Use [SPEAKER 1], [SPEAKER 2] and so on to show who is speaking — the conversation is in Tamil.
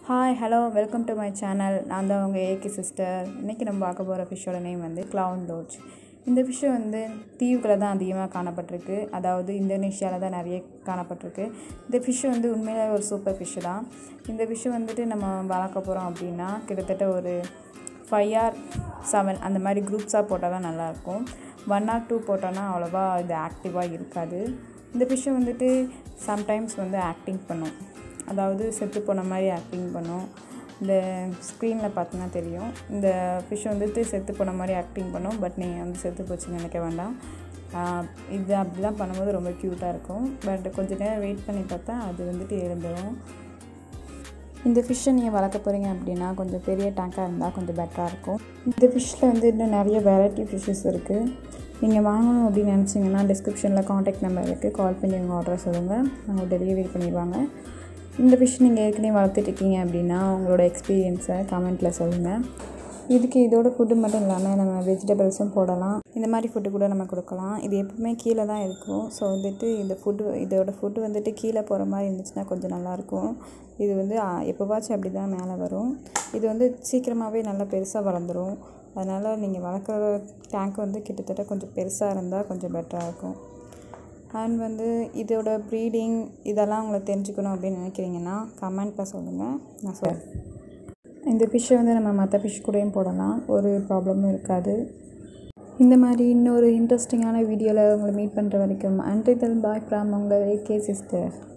[SPEAKER 1] hi hello welcome to my channel நான் தான் உங்கள் ஏகே சிஸ்டர் இன்றைக்கி நம்ம பார்க்க போகிற ஃபிஷ்ஷோட நேம் வந்து க்ளவுன் லோச் இந்த ஃபிஷ்ஷு வந்து தீவுகளில் தான் அதிகமாக காணப்பட்டிருக்கு அதாவது இந்தோனேஷியாவில் தான் நிறைய காணப்பட்டிருக்கு இந்த ஃபிஷ்ஷு வந்து உண்மையிலே ஒரு சூப்பர் ஃபிஷ்ஷு தான் இந்த ஃபிஷ்ஷு வந்துட்டு நம்ம வளர்க்க போகிறோம் அப்படின்னா கிட்டத்தட்ட ஒரு ஃபைவ் ஆர் செவன் அந்த மாதிரி குரூப்ஸாக போட்டால் தான் நல்லாயிருக்கும் ஒன் ஆர் டூ போட்டோன்னா அவ்வளோவா இது ஆக்டிவாக இருக்காது இந்த ஃபிஷ்ஷு வந்துட்டு சம்டைம்ஸ் வந்து ஆக்டிங் பண்ணும் அதாவது செத்து போன மாதிரி ஆக்டிங் பண்ணும் இந்த ஸ்க்ரீனில் பார்த்தீங்கன்னா தெரியும் இந்த ஃபிஷ் வந்துட்டு செத்து போன மாதிரி ஆக்டிங் பண்ணும் பட் நீங்கள் வந்து செத்து போச்சுன்னு நினைக்க வேண்டாம் ஆஹ் இது அப்படிலாம் பண்ணும்போது ரொம்ப க்யூட்டாக இருக்கும் பட் கொஞ்ச நேரம் வெயிட் பண்ணி பார்த்தா அது வந்துட்டு எழுந்துடும் இந்த ஃபிஷ்ஷை நீங்கள் வளர்க்க போகிறீங்க அப்படின்னா கொஞ்சம் பெரிய டேங்காக இருந்தால் கொஞ்சம் பெட்டராக இருக்கும் இந்த ஃபிஷ்ஷில் வந்து இன்னும் நிறைய வெரைட்டி ஃபிஷ்ஷஸ் இருக்குது நீங்கள் வாங்கணும் அப்படின்னு நினச்சிங்கன்னா டிஸ்கிரிப்ஷனில் காண்டாக்ட் நம்பர் இருக்குது கால் பண்ணி உங்கள் ஆர்டரை சொல்லுங்கள் அவங்க டெலிவரி பண்ணிடுவாங்க இந்த ஃபிஷ் நீங்கள் ஏற்கனவே வளர்த்துட்ருக்கீங்க அப்படின்னா உங்களோட எக்ஸ்பீரியன்ஸை கமெண்ட்டில் சொல்லுங்கள் இதுக்கு இதோட ஃபுட்டு மட்டும் இல்லாமல் நம்ம வெஜிடபிள்ஸும் போடலாம் இந்த மாதிரி ஃபுட்டு கூட நம்ம கொடுக்கலாம் இது எப்பவுமே கீழே தான் இருக்கும் ஸோ வந்துட்டு இந்த ஃபுட்டு இதோட ஃபுட்டு வந்துட்டு கீழே போகிற மாதிரி இருந்துச்சுன்னா கொஞ்சம் நல்லாயிருக்கும் இது வந்து ஆ, எப்போவாச்சும் அப்படி தான் மேலே வரும் இது வந்து சீக்கிரமாகவே நல்லா பெருசாக வளர்ந்துரும் அதனால் நீங்கள் வளர்க்குற டேங்க் வந்து கிட்டத்தட்ட கொஞ்சம் பெருசாக இருந்தால் கொஞ்சம் பெட்டராக இருக்கும் அண்ட் வந்து இதோட ப்ரீடிங் இதெல்லாம் உங்களுக்கு தெரிஞ்சுக்கணும் அப்படின்னு நினைக்கிறீங்கன்னா கமெண்ட்டில் சொல்லுங்கள் நான் சொல் இந்த ஃபிஷ்ஷை வந்து நம்ம மற்ற ஃபிஷ் கூடயும் போடலாம் ஒரு ப்ராப்ளமும் இருக்காது இந்த மாதிரி இன்னொரு இன்ட்ரெஸ்டிங்கான வீடியோவில் உங்களை மீட் பண்ணுற வரைக்கும் அன்றிதல் பாய் ஃப்ரம் உங்கள் ஏகே சிஸ்டர்